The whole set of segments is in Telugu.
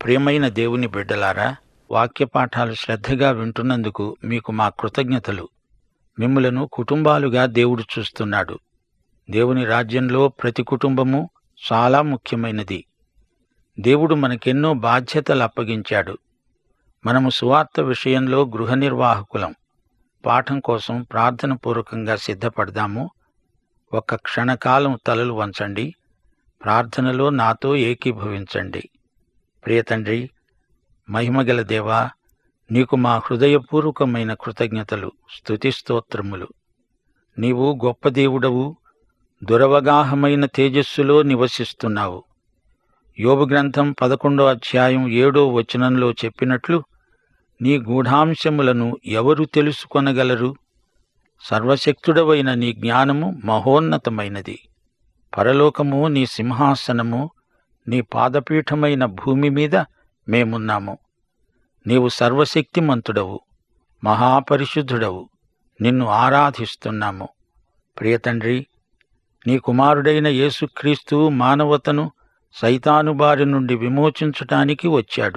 ప్రియమైన దేవుని బిడ్డలారా వాక్య పాఠాలు శ్రద్ధగా వింటున్నందుకు మీకు మా కృతజ్ఞతలు మిమ్ములను కుటుంబాలుగా దేవుడు చూస్తున్నాడు దేవుని రాజ్యంలో ప్రతి కుటుంబము చాలా ముఖ్యమైనది దేవుడు మనకెన్నో బాధ్యతలు అప్పగించాడు మనము సువార్త విషయంలో గృహ నిర్వాహకులం పాఠం కోసం ప్రార్థన పూర్వకంగా సిద్ధపడదాము ఒక్క క్షణకాలం తలలు వంచండి ప్రార్థనలో నాతో ఏకీభవించండి ప్రియతండ్రి మహిమగల దేవా నీకు మా హృదయపూర్వకమైన కృతజ్ఞతలు స్తుతిస్తోత్రములు నీవు గొప్ప దేవుడవు దురవగాహమైన తేజస్సులో నివసిస్తున్నావు యోబు గ్రంథం పదకొండో అధ్యాయం ఏడో వచనంలో చెప్పినట్లు నీ గూఢాంశములను ఎవరు తెలుసుకొనగలరు సర్వశక్తుడవైన నీ జ్ఞానము మహోన్నతమైనది పరలోకము నీ సింహాసనము నీ పాదపీఠమైన భూమి మీద మేమున్నాము నీవు సర్వశక్తిమంతుడవు మహాపరిశుద్ధుడవు నిన్ను ఆరాధిస్తున్నాము ప్రియతండ్రి నీ కుమారుడైన యేసుక్రీస్తు మానవతను సైతాను బారి నుండి విమోచించటానికి వచ్చాడు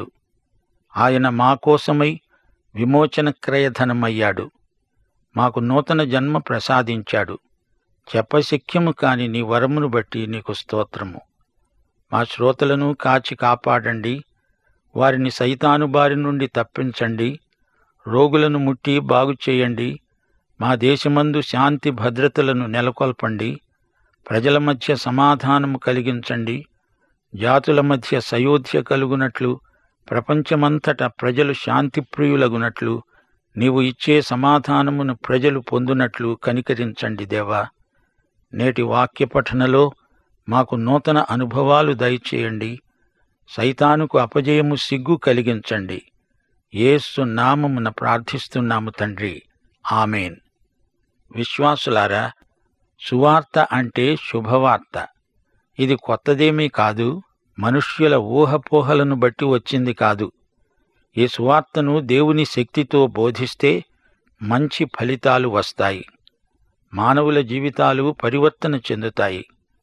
ఆయన మా కోసమై విమోచన క్రయధనమయ్యాడు మాకు నూతన జన్మ ప్రసాదించాడు చెప్పశక్యము కాని నీ వరమును బట్టి నీకు స్తోత్రము మా శ్రోతలను కాచి కాపాడండి వారిని సైతాను బారి నుండి తప్పించండి రోగులను ముట్టి బాగు చేయండి మా దేశమందు శాంతి భద్రతలను నెలకొల్పండి ప్రజల మధ్య సమాధానము కలిగించండి జాతుల మధ్య సయోధ్య కలుగునట్లు ప్రపంచమంతట ప్రజలు శాంతిప్రియులగునట్లు నీవు ఇచ్చే సమాధానమును ప్రజలు పొందునట్లు కనికరించండి దేవా నేటి వాక్య పఠనలో మాకు నూతన అనుభవాలు దయచేయండి సైతానుకు అపజయము సిగ్గు కలిగించండి యేసు నామమున ప్రార్థిస్తున్నాము తండ్రి ఆమెన్ విశ్వాసులారా సువార్త అంటే శుభవార్త ఇది కొత్తదేమీ కాదు మనుష్యుల ఊహపోహలను బట్టి వచ్చింది కాదు ఈ సువార్తను దేవుని శక్తితో బోధిస్తే మంచి ఫలితాలు వస్తాయి మానవుల జీవితాలు పరివర్తన చెందుతాయి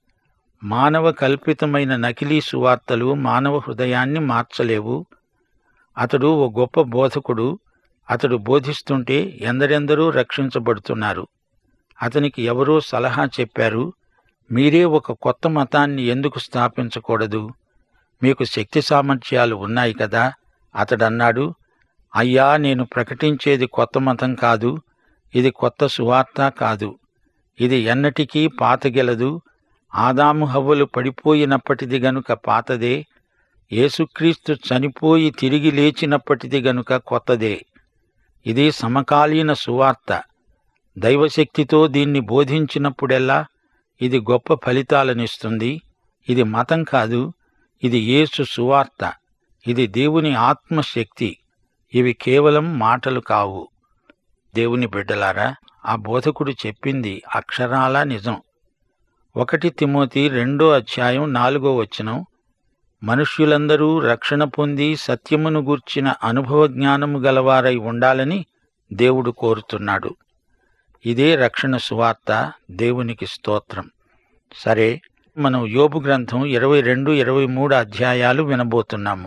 మానవ కల్పితమైన నకిలీ సువార్తలు మానవ హృదయాన్ని మార్చలేవు అతడు ఓ గొప్ప బోధకుడు అతడు బోధిస్తుంటే ఎందరెందరో రక్షించబడుతున్నారు అతనికి ఎవరో సలహా చెప్పారు మీరే ఒక కొత్త మతాన్ని ఎందుకు స్థాపించకూడదు మీకు శక్తి సామర్థ్యాలు ఉన్నాయి కదా అతడన్నాడు అయ్యా నేను ప్రకటించేది కొత్త మతం కాదు ఇది కొత్త సువార్త కాదు ఇది ఎన్నటికీ పాతగెలదు ఆదాము హవ్వలు పడిపోయినప్పటిది గనుక పాతదే యేసుక్రీస్తు చనిపోయి తిరిగి లేచినప్పటిది గనుక కొత్తదే ఇది సమకాలీన సువార్త దైవశక్తితో దీన్ని బోధించినప్పుడెల్లా ఇది గొప్ప ఫలితాలనిస్తుంది ఇది మతం కాదు ఇది యేసు సువార్త ఇది దేవుని ఆత్మశక్తి ఇవి కేవలం మాటలు కావు దేవుని బిడ్డలారా ఆ బోధకుడు చెప్పింది అక్షరాలా నిజం ఒకటి తిమోతి రెండో అధ్యాయం నాలుగో వచనం మనుష్యులందరూ రక్షణ పొంది సత్యమును గూర్చిన అనుభవ జ్ఞానము గలవారై ఉండాలని దేవుడు కోరుతున్నాడు ఇదే రక్షణ సువార్త దేవునికి స్తోత్రం సరే మనం యోబు గ్రంథం ఇరవై రెండు ఇరవై మూడు అధ్యాయాలు వినబోతున్నాము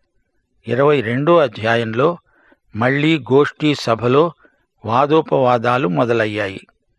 ఇరవై రెండో అధ్యాయంలో మళ్ళీ గోష్ఠీ సభలో వాదోపవాదాలు మొదలయ్యాయి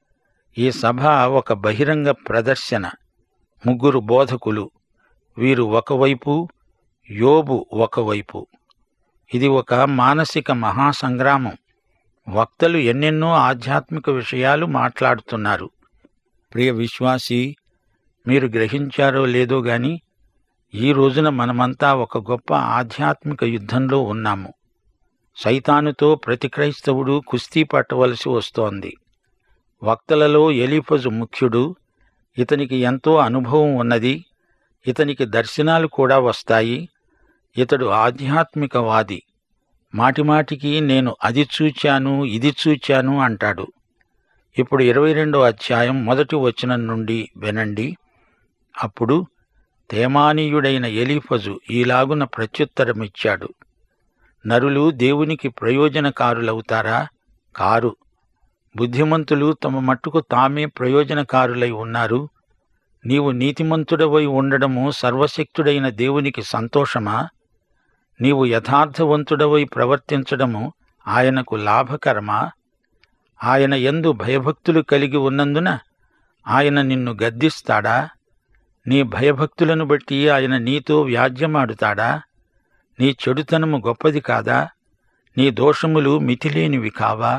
ఈ సభ ఒక బహిరంగ ప్రదర్శన ముగ్గురు బోధకులు వీరు ఒకవైపు యోబు ఒకవైపు ఇది ఒక మానసిక మహాసంగ్రామం వక్తలు ఎన్నెన్నో ఆధ్యాత్మిక విషయాలు మాట్లాడుతున్నారు ప్రియ విశ్వాసి మీరు గ్రహించారో లేదో గాని ఈ రోజున మనమంతా ఒక గొప్ప ఆధ్యాత్మిక యుద్ధంలో ఉన్నాము సైతానుతో ప్రతి క్రైస్తవుడు కుస్తీ పట్టవలసి వస్తోంది వక్తలలో ఎలీఫజు ముఖ్యుడు ఇతనికి ఎంతో అనుభవం ఉన్నది ఇతనికి దర్శనాలు కూడా వస్తాయి ఇతడు ఆధ్యాత్మికవాది మాటిమాటికి నేను అది చూచాను ఇది చూచాను అంటాడు ఇప్పుడు ఇరవై రెండో అధ్యాయం మొదటి వచనం నుండి వినండి అప్పుడు తేమానీయుడైన ఎలీఫజు ఈలాగున ప్రత్యుత్తరమిచ్చాడు నరులు దేవునికి ప్రయోజనకారులవుతారా కారు బుద్ధిమంతులు తమ మట్టుకు తామే ప్రయోజనకారులై ఉన్నారు నీవు నీతిమంతుడవై ఉండడము సర్వశక్తుడైన దేవునికి సంతోషమా నీవు యథార్థవంతుడవై ప్రవర్తించడము ఆయనకు లాభకరమా ఆయన యందు భయభక్తులు కలిగి ఉన్నందున ఆయన నిన్ను గద్దిస్తాడా నీ భయభక్తులను బట్టి ఆయన నీతో వ్యాజ్యమాడుతాడా నీ చెడుతనము గొప్పది కాదా నీ దోషములు మితిలేనివి కావా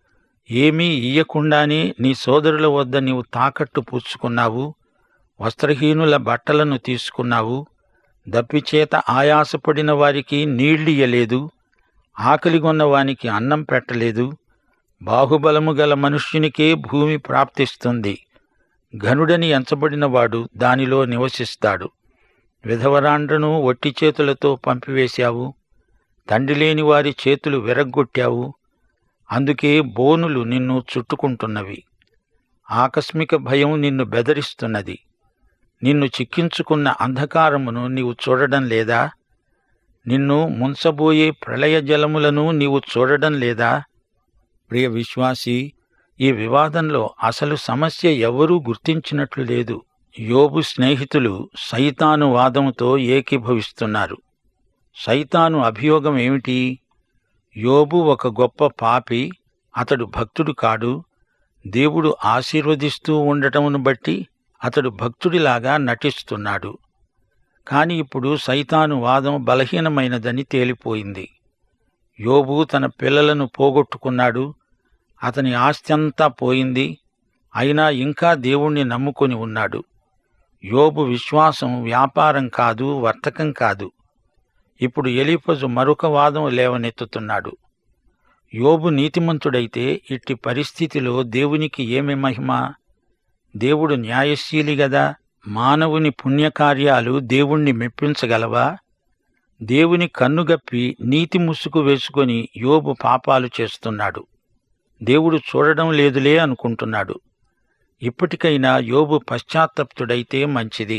ఏమీ ఇయ్యకుండానే నీ సోదరుల వద్ద నీవు తాకట్టు పూచుకున్నావు వస్త్రహీనుల బట్టలను తీసుకున్నావు దప్పిచేత ఆయాసపడిన వారికి నీళ్ళియ్యలేదు ఆకలిగొన్న వానికి అన్నం పెట్టలేదు బాహుబలము గల మనుష్యునికే భూమి ప్రాప్తిస్తుంది ఘనుడని ఎంచబడినవాడు దానిలో నివసిస్తాడు విధవరాండ్రను ఒట్టి చేతులతో పంపివేశావు తండ్రి లేని వారి చేతులు విరగ్గొట్టావు అందుకే బోనులు నిన్ను చుట్టుకుంటున్నవి ఆకస్మిక భయం నిన్ను బెదరిస్తున్నది నిన్ను చిక్కించుకున్న అంధకారమును నీవు చూడడం లేదా నిన్ను ముంచబోయే ప్రళయ జలములను నీవు చూడడం లేదా ప్రియ విశ్వాసి ఈ వివాదంలో అసలు సమస్య ఎవరూ గుర్తించినట్లు లేదు యోబు స్నేహితులు సైతాను వాదముతో ఏకీభవిస్తున్నారు సైతాను అభియోగం ఏమిటి యోబు ఒక గొప్ప పాపి అతడు భక్తుడు కాడు దేవుడు ఆశీర్వదిస్తూ ఉండటమును బట్టి అతడు భక్తుడిలాగా నటిస్తున్నాడు కాని ఇప్పుడు సైతాను వాదం బలహీనమైనదని తేలిపోయింది యోబు తన పిల్లలను పోగొట్టుకున్నాడు అతని ఆస్తి అంతా పోయింది అయినా ఇంకా దేవుణ్ణి నమ్ముకొని ఉన్నాడు యోబు విశ్వాసం వ్యాపారం కాదు వర్తకం కాదు ఇప్పుడు ఎలీపజు మరొక వాదం లేవనెత్తుతున్నాడు యోబు నీతిమంతుడైతే ఇట్టి పరిస్థితిలో దేవునికి ఏమి మహిమ దేవుడు న్యాయశీలి గదా మానవుని పుణ్యకార్యాలు దేవుణ్ణి మెప్పించగలవా దేవుని కన్నుగప్పి నీతి ముసుగు వేసుకొని యోబు పాపాలు చేస్తున్నాడు దేవుడు చూడడం లేదులే అనుకుంటున్నాడు ఇప్పటికైనా యోబు పశ్చాత్తప్తుడైతే మంచిది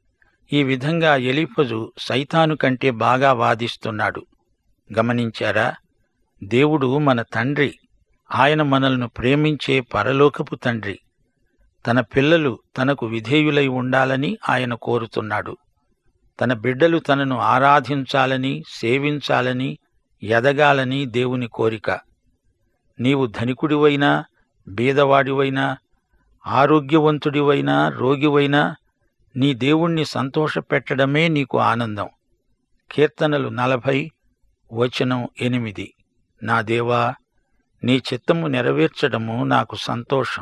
ఈ విధంగా ఎలీఫజు సైతాను కంటే బాగా వాదిస్తున్నాడు గమనించారా దేవుడు మన తండ్రి ఆయన మనల్ని ప్రేమించే పరలోకపు తండ్రి తన పిల్లలు తనకు విధేయులై ఉండాలని ఆయన కోరుతున్నాడు తన బిడ్డలు తనను ఆరాధించాలని సేవించాలని ఎదగాలని దేవుని కోరిక నీవు ధనికుడివైనా బీదవాడివైనా ఆరోగ్యవంతుడివైనా రోగివైనా నీ దేవుణ్ణి సంతోషపెట్టడమే నీకు ఆనందం కీర్తనలు నలభై వచనం ఎనిమిది నా దేవా నీ చిత్తము నెరవేర్చడము నాకు సంతోషం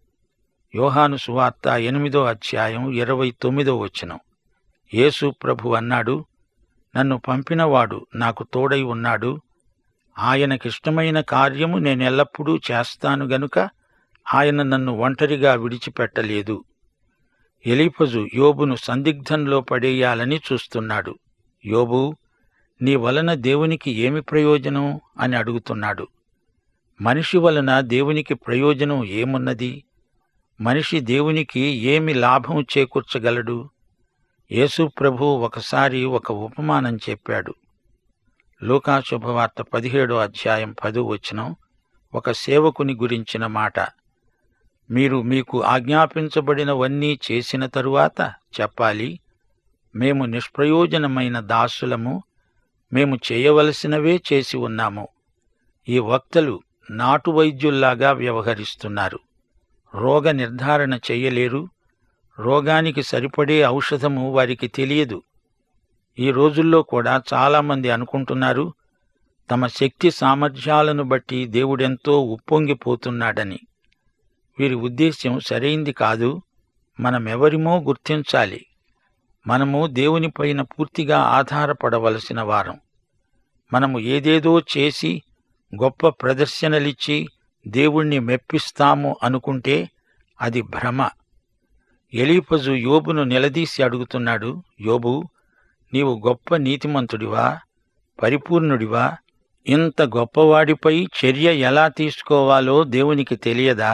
యోహాను సువార్త ఎనిమిదో అధ్యాయం ఇరవై తొమ్మిదో వచనం యేసు ప్రభు అన్నాడు నన్ను పంపినవాడు నాకు తోడై ఉన్నాడు ఆయనకిష్టమైన కార్యము నేనెల్లప్పుడూ చేస్తాను గనుక ఆయన నన్ను ఒంటరిగా విడిచిపెట్టలేదు ఎలీఫజు యోబును సందిగ్ధంలో పడేయాలని చూస్తున్నాడు యోబు నీ వలన దేవునికి ఏమి ప్రయోజనం అని అడుగుతున్నాడు మనిషి వలన దేవునికి ప్రయోజనం ఏమున్నది మనిషి దేవునికి ఏమి లాభం చేకూర్చగలడు యేసు ప్రభు ఒకసారి ఒక ఉపమానం చెప్పాడు లూకా శుభవార్త పదిహేడో అధ్యాయం పదో వచనం ఒక సేవకుని గురించిన మాట మీరు మీకు ఆజ్ఞాపించబడినవన్నీ చేసిన తరువాత చెప్పాలి మేము నిష్ప్రయోజనమైన దాసులము మేము చేయవలసినవే చేసి ఉన్నాము ఈ వక్తలు నాటు వైద్యుల్లాగా వ్యవహరిస్తున్నారు రోగ నిర్ధారణ చెయ్యలేరు రోగానికి సరిపడే ఔషధము వారికి తెలియదు ఈ రోజుల్లో కూడా చాలామంది అనుకుంటున్నారు తమ శక్తి సామర్థ్యాలను బట్టి దేవుడెంతో ఉప్పొంగిపోతున్నాడని వీరి ఉద్దేశ్యం సరైంది కాదు మనమెవరిమో గుర్తించాలి మనము దేవునిపైన పూర్తిగా ఆధారపడవలసిన వారం మనము ఏదేదో చేసి గొప్ప ప్రదర్శనలిచ్చి దేవుణ్ణి మెప్పిస్తాము అనుకుంటే అది భ్రమ ఎలీపజు యోబును నిలదీసి అడుగుతున్నాడు యోబు నీవు గొప్ప నీతిమంతుడివా పరిపూర్ణుడివా ఇంత గొప్పవాడిపై చర్య ఎలా తీసుకోవాలో దేవునికి తెలియదా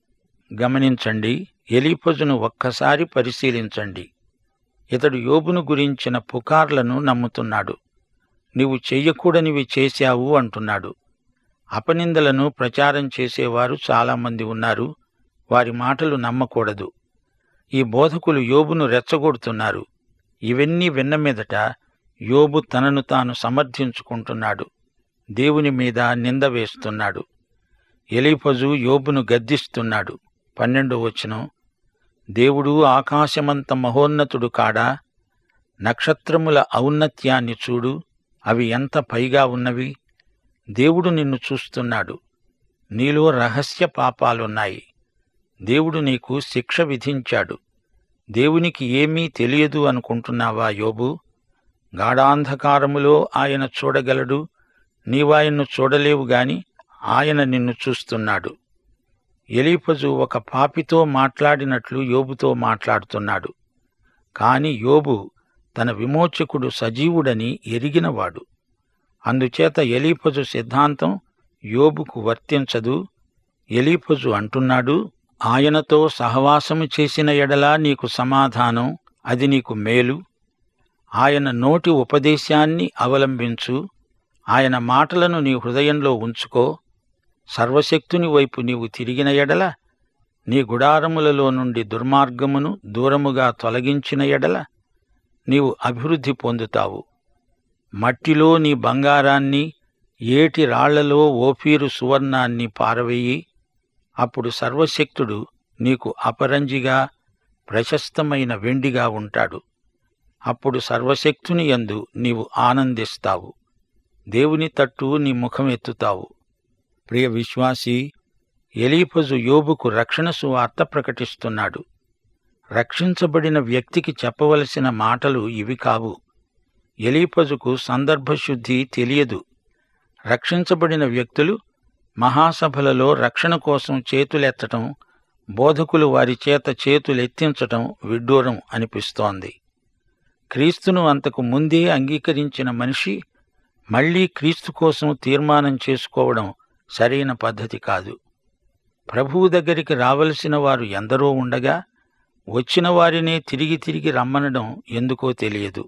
గమనించండి ఎలీపజును ఒక్కసారి పరిశీలించండి ఇతడు యోబును గురించిన పుకార్లను నమ్ముతున్నాడు నీవు చెయ్యకూడనివి చేశావు అంటున్నాడు అపనిందలను ప్రచారం చేసేవారు చాలామంది ఉన్నారు వారి మాటలు నమ్మకూడదు ఈ బోధకులు యోబును రెచ్చగొడుతున్నారు ఇవన్నీ విన్న మీదట యోబు తనను తాను సమర్థించుకుంటున్నాడు దేవుని మీద నింద వేస్తున్నాడు ఎలీఫజు యోబును గద్దిస్తున్నాడు పన్నెండో వచనం దేవుడు ఆకాశమంత మహోన్నతుడు కాడా నక్షత్రముల ఔన్నత్యాన్ని చూడు అవి ఎంత పైగా ఉన్నవి దేవుడు నిన్ను చూస్తున్నాడు నీలో రహస్య పాపాలున్నాయి దేవుడు నీకు శిక్ష విధించాడు దేవునికి ఏమీ తెలియదు అనుకుంటున్నావా యోబు గాఢాంధకారములో ఆయన చూడగలడు నీవాయన్ను చూడలేవు గాని ఆయన నిన్ను చూస్తున్నాడు ఎలీపజు ఒక పాపితో మాట్లాడినట్లు యోబుతో మాట్లాడుతున్నాడు కాని యోబు తన విమోచకుడు సజీవుడని ఎరిగినవాడు అందుచేత ఎలీపజు సిద్ధాంతం యోబుకు వర్తించదు ఎలీపజు అంటున్నాడు ఆయనతో సహవాసము చేసిన ఎడలా నీకు సమాధానం అది నీకు మేలు ఆయన నోటి ఉపదేశాన్ని అవలంబించు ఆయన మాటలను నీ హృదయంలో ఉంచుకో సర్వశక్తుని వైపు నీవు తిరిగిన ఎడల నీ గుడారములలో నుండి దుర్మార్గమును దూరముగా తొలగించిన ఎడల నీవు అభివృద్ధి పొందుతావు మట్టిలో నీ బంగారాన్ని ఏటి రాళ్లలో ఓఫీరు సువర్ణాన్ని పారవేయి అప్పుడు సర్వశక్తుడు నీకు అపరంజిగా ప్రశస్తమైన వెండిగా ఉంటాడు అప్పుడు సర్వశక్తుని యందు నీవు ఆనందిస్తావు దేవుని తట్టు నీ ముఖం ఎత్తుతావు ప్రియ విశ్వాసీ ఎలీఫజు యోబుకు రక్షణ సువార్త ప్రకటిస్తున్నాడు రక్షించబడిన వ్యక్తికి చెప్పవలసిన మాటలు ఇవి కావు ఎలీఫజుకు సందర్భశుద్ధి తెలియదు రక్షించబడిన వ్యక్తులు మహాసభలలో రక్షణ కోసం చేతులెత్తటం బోధకులు వారి చేత చేతులెత్తించటం విడ్డూరం అనిపిస్తోంది క్రీస్తును అంతకు ముందే అంగీకరించిన మనిషి మళ్లీ క్రీస్తు కోసం తీర్మానం చేసుకోవడం సరైన పద్ధతి కాదు ప్రభువు దగ్గరికి రావలసిన వారు ఎందరో ఉండగా వచ్చిన వారినే తిరిగి తిరిగి రమ్మనడం ఎందుకో తెలియదు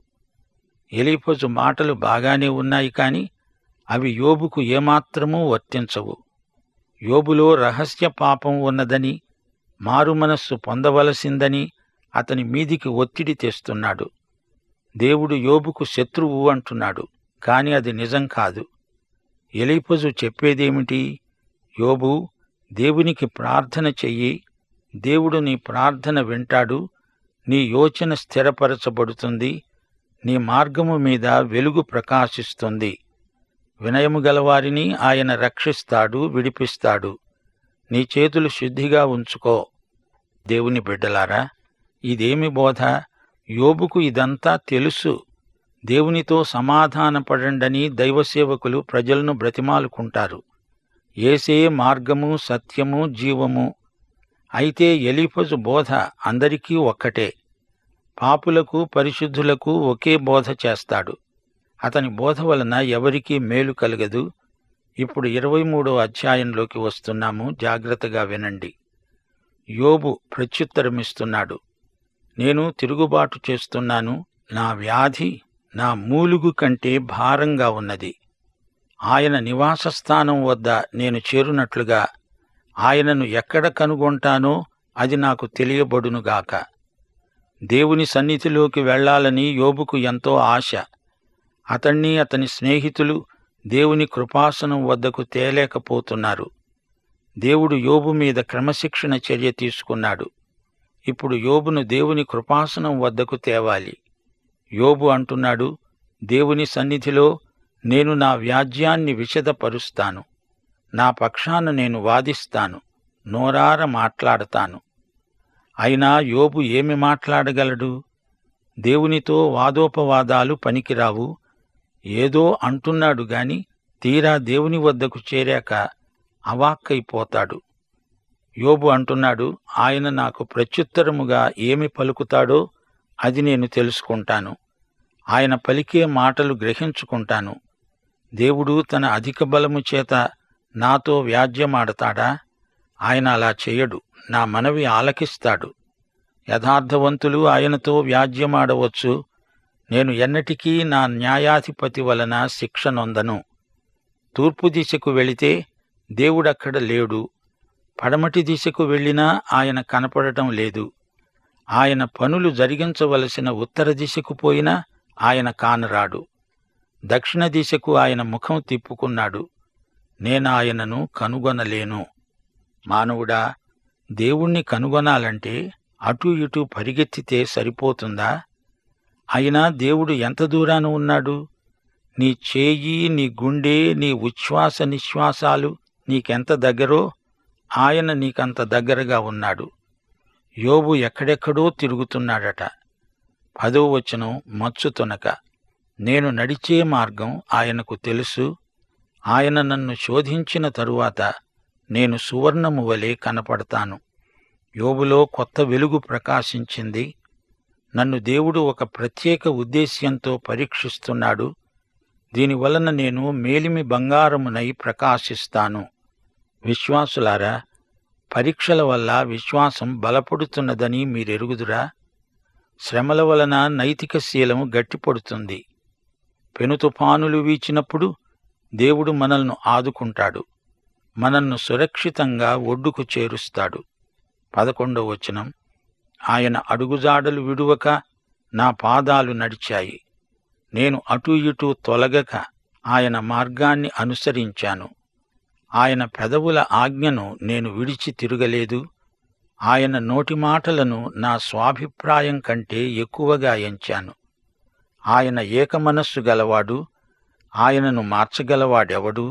ఎలీఫజు మాటలు బాగానే ఉన్నాయి కాని అవి యోబుకు ఏమాత్రమూ వర్తించవు యోబులో రహస్య పాపం ఉన్నదని మారుమనస్సు పొందవలసిందని అతని మీదికి ఒత్తిడి తెస్తున్నాడు దేవుడు యోబుకు శత్రువు అంటున్నాడు కాని అది నిజం కాదు ఎలీపజు చెప్పేదేమిటి యోబు దేవునికి ప్రార్థన చెయ్యి దేవుడు నీ ప్రార్థన వింటాడు నీ యోచన స్థిరపరచబడుతుంది నీ మార్గము మీద వెలుగు ప్రకాశిస్తుంది వినయము గలవారిని ఆయన రక్షిస్తాడు విడిపిస్తాడు నీ చేతులు శుద్ధిగా ఉంచుకో దేవుని బిడ్డలారా ఇదేమి బోధ యోబుకు ఇదంతా తెలుసు దేవునితో సమాధానపడండని దైవసేవకులు ప్రజలను బ్రతిమాలుకుంటారు ఏసే మార్గము సత్యము జీవము అయితే ఎలీఫజు బోధ అందరికీ ఒక్కటే పాపులకు పరిశుద్ధులకు ఒకే బోధ చేస్తాడు అతని బోధ వలన ఎవరికీ మేలు కలగదు ఇప్పుడు ఇరవై మూడో అధ్యాయంలోకి వస్తున్నాము జాగ్రత్తగా వినండి యోబు ప్రత్యుత్తరమిస్తున్నాడు నేను తిరుగుబాటు చేస్తున్నాను నా వ్యాధి నా మూలుగు కంటే భారంగా ఉన్నది ఆయన నివాస స్థానం వద్ద నేను చేరునట్లుగా ఆయనను ఎక్కడ కనుగొంటానో అది నాకు తెలియబడునుగాక దేవుని సన్నిధిలోకి వెళ్ళాలని యోబుకు ఎంతో ఆశ అతణ్ణి అతని స్నేహితులు దేవుని కృపాసనం వద్దకు తేలేకపోతున్నారు దేవుడు యోబు మీద క్రమశిక్షణ చర్య తీసుకున్నాడు ఇప్పుడు యోబును దేవుని కృపాసనం వద్దకు తేవాలి యోబు అంటున్నాడు దేవుని సన్నిధిలో నేను నా వ్యాజ్యాన్ని విషదపరుస్తాను నా పక్షాన నేను వాదిస్తాను నోరార మాట్లాడతాను అయినా యోబు ఏమి మాట్లాడగలడు దేవునితో వాదోపవాదాలు పనికిరావు ఏదో అంటున్నాడు గాని తీరా దేవుని వద్దకు చేరాక అవాక్కైపోతాడు యోబు అంటున్నాడు ఆయన నాకు ప్రత్యుత్తరముగా ఏమి పలుకుతాడో అది నేను తెలుసుకుంటాను ఆయన పలికే మాటలు గ్రహించుకుంటాను దేవుడు తన అధిక బలము చేత నాతో వ్యాజ్యమాడతాడా ఆయన అలా చేయడు నా మనవి ఆలకిస్తాడు యథార్థవంతులు ఆయనతో వ్యాజ్యమాడవచ్చు నేను ఎన్నటికీ నా న్యాయాధిపతి వలన శిక్ష నొందను తూర్పు దిశకు వెళితే దేవుడక్కడ లేడు పడమటి దిశకు వెళ్ళినా ఆయన కనపడటం లేదు ఆయన పనులు జరిగించవలసిన ఉత్తర దిశకు పోయినా ఆయన కానరాడు దక్షిణ దిశకు ఆయన ముఖం తిప్పుకున్నాడు నేనాయనను కనుగొనలేను మానవుడా దేవుణ్ణి కనుగొనాలంటే అటూ ఇటూ పరిగెత్తితే సరిపోతుందా అయినా దేవుడు ఎంత దూరాన ఉన్నాడు నీ చేయి నీ గుండె నీ ఉచ్ఛ్వాస నిశ్వాసాలు నీకెంత దగ్గరో ఆయన నీకంత దగ్గరగా ఉన్నాడు యోబు ఎక్కడెక్కడో తిరుగుతున్నాడట పదో వచనం మచ్చుతునక నేను నడిచే మార్గం ఆయనకు తెలుసు ఆయన నన్ను శోధించిన తరువాత నేను సువర్ణము వలె కనపడతాను యోబులో కొత్త వెలుగు ప్రకాశించింది నన్ను దేవుడు ఒక ప్రత్యేక ఉద్దేశ్యంతో పరీక్షిస్తున్నాడు దీనివలన నేను మేలిమి బంగారమునై ప్రకాశిస్తాను విశ్వాసులారా పరీక్షల వల్ల విశ్వాసం బలపడుతున్నదని మీరెరుగుదురా శ్రమల వలన నైతిక శీలం గట్టిపడుతుంది పెను తుఫానులు వీచినప్పుడు దేవుడు మనల్ని ఆదుకుంటాడు మనల్ని సురక్షితంగా ఒడ్డుకు చేరుస్తాడు పదకొండవ వచనం ఆయన అడుగుజాడలు విడువక నా పాదాలు నడిచాయి నేను అటూ ఇటూ తొలగక ఆయన మార్గాన్ని అనుసరించాను ఆయన పెదవుల ఆజ్ఞను నేను విడిచి తిరగలేదు ఆయన నోటి మాటలను నా స్వాభిప్రాయం కంటే ఎక్కువగా ఎంచాను ఆయన ఏకమనస్సు గలవాడు ఆయనను మార్చగలవాడెవడు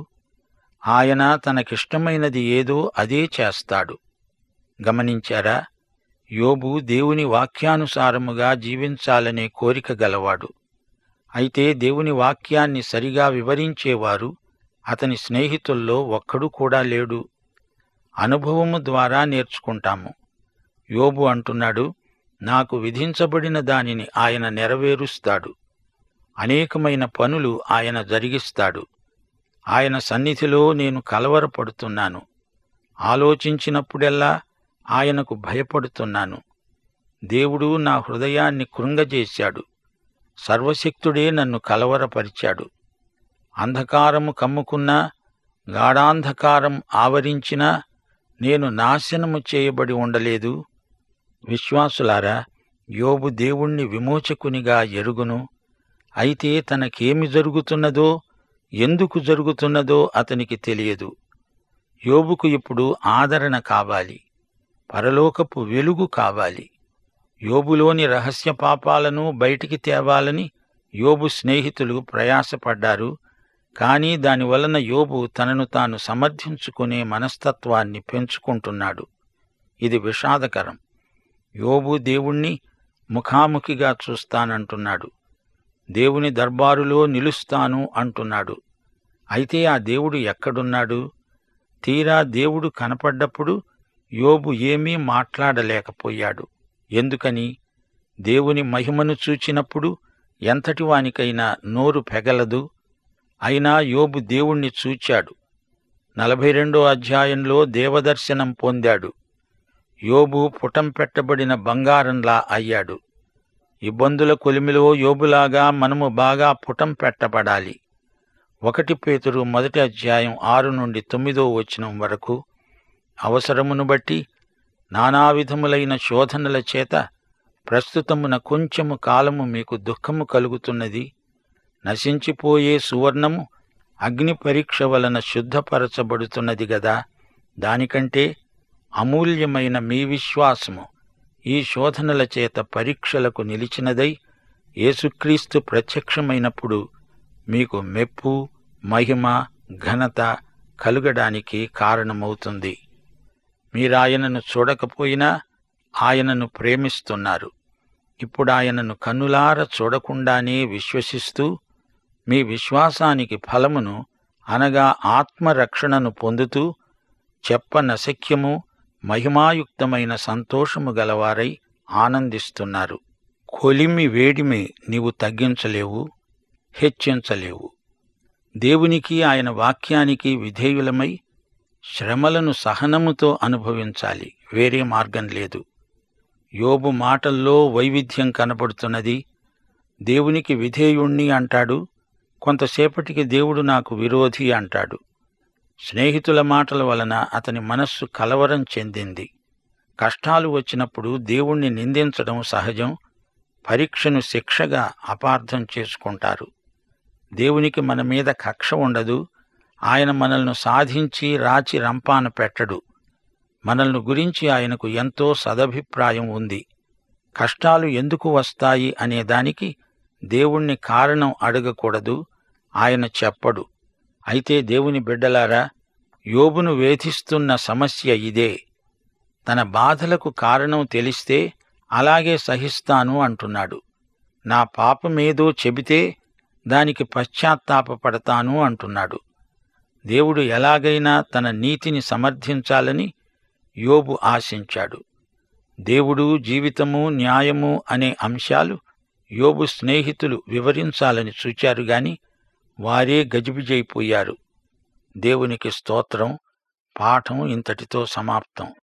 ఆయన తనకిష్టమైనది ఏదో అదే చేస్తాడు గమనించారా యోబు దేవుని వాక్యానుసారముగా జీవించాలనే కోరిక గలవాడు అయితే దేవుని వాక్యాన్ని సరిగా వివరించేవారు అతని స్నేహితుల్లో ఒక్కడు కూడా లేడు అనుభవము ద్వారా నేర్చుకుంటాము యోబు అంటున్నాడు నాకు విధించబడిన దానిని ఆయన నెరవేరుస్తాడు అనేకమైన పనులు ఆయన జరిగిస్తాడు ఆయన సన్నిధిలో నేను కలవరపడుతున్నాను ఆలోచించినప్పుడెల్లా ఆయనకు భయపడుతున్నాను దేవుడు నా హృదయాన్ని కృంగజేశాడు సర్వశక్తుడే నన్ను కలవరపరిచాడు అంధకారము కమ్ముకున్నా గాఢాంధకారం ఆవరించినా నేను నాశనము చేయబడి ఉండలేదు విశ్వాసులారా యోబు దేవుణ్ణి విమోచకునిగా ఎరుగును అయితే తనకేమి జరుగుతున్నదో ఎందుకు జరుగుతున్నదో అతనికి తెలియదు యోబుకు ఇప్పుడు ఆదరణ కావాలి పరలోకపు వెలుగు కావాలి యోబులోని రహస్య పాపాలను బయటికి తేవాలని యోబు స్నేహితులు ప్రయాసపడ్డారు కానీ దానివలన యోబు తనను తాను సమర్థించుకునే మనస్తత్వాన్ని పెంచుకుంటున్నాడు ఇది విషాదకరం యోబు దేవుణ్ణి ముఖాముఖిగా చూస్తానంటున్నాడు దేవుని దర్బారులో నిలుస్తాను అంటున్నాడు అయితే ఆ దేవుడు ఎక్కడున్నాడు తీరా దేవుడు కనపడ్డప్పుడు యోబు ఏమీ మాట్లాడలేకపోయాడు ఎందుకని దేవుని మహిమను చూచినప్పుడు ఎంతటి వానికైనా నోరు పెగలదు అయినా యోబు దేవుణ్ణి చూచాడు నలభై రెండో అధ్యాయంలో దేవదర్శనం పొందాడు యోబు పుటం పెట్టబడిన బంగారంలా అయ్యాడు ఇబ్బందుల కొలిమిలో యోబులాగా మనము బాగా పుటం పెట్టబడాలి ఒకటి పేతురు మొదటి అధ్యాయం ఆరు నుండి తొమ్మిదో వచనం వరకు అవసరమును బట్టి నానావిధములైన శోధనల చేత ప్రస్తుతమున కొంచెము కాలము మీకు దుఃఖము కలుగుతున్నది నశించిపోయే సువర్ణము అగ్ని పరీక్ష వలన శుద్ధపరచబడుతున్నది గదా దానికంటే అమూల్యమైన మీ విశ్వాసము ఈ శోధనల చేత పరీక్షలకు నిలిచినదై యేసుక్రీస్తు ప్రత్యక్షమైనప్పుడు మీకు మెప్పు మహిమ ఘనత కలుగడానికి కారణమవుతుంది మీరాయనను చూడకపోయినా ఆయనను ప్రేమిస్తున్నారు ఇప్పుడు ఆయనను కన్నులార చూడకుండానే విశ్వసిస్తూ మీ విశ్వాసానికి ఫలమును అనగా ఆత్మరక్షణను పొందుతూ చెప్పనశక్యము మహిమాయుక్తమైన సంతోషము గలవారై ఆనందిస్తున్నారు కొలిమి వేడిమి నీవు తగ్గించలేవు హెచ్చించలేవు దేవునికి ఆయన వాక్యానికి విధేయులమై శ్రమలను సహనముతో అనుభవించాలి వేరే మార్గం లేదు యోబు మాటల్లో వైవిధ్యం కనపడుతున్నది దేవునికి విధేయుణ్ణి అంటాడు కొంతసేపటికి దేవుడు నాకు విరోధి అంటాడు స్నేహితుల మాటల వలన అతని మనస్సు కలవరం చెందింది కష్టాలు వచ్చినప్పుడు దేవుణ్ణి నిందించడం సహజం పరీక్షను శిక్షగా అపార్థం చేసుకుంటారు దేవునికి మన మీద కక్ష ఉండదు ఆయన మనల్ని సాధించి రాచి రంపాన పెట్టడు మనల్ని గురించి ఆయనకు ఎంతో సదభిప్రాయం ఉంది కష్టాలు ఎందుకు వస్తాయి అనే దానికి దేవుణ్ణి కారణం అడగకూడదు ఆయన చెప్పడు అయితే దేవుని బిడ్డలారా యోబును వేధిస్తున్న సమస్య ఇదే తన బాధలకు కారణం తెలిస్తే అలాగే సహిస్తాను అంటున్నాడు నా పాపమేదో చెబితే దానికి పశ్చాత్తాపపడతాను అంటున్నాడు దేవుడు ఎలాగైనా తన నీతిని సమర్థించాలని యోబు ఆశించాడు దేవుడు జీవితము న్యాయము అనే అంశాలు యోబు స్నేహితులు వివరించాలని చూచారు గాని వారే గజిబిజైపోయారు దేవునికి స్తోత్రం పాఠం ఇంతటితో సమాప్తం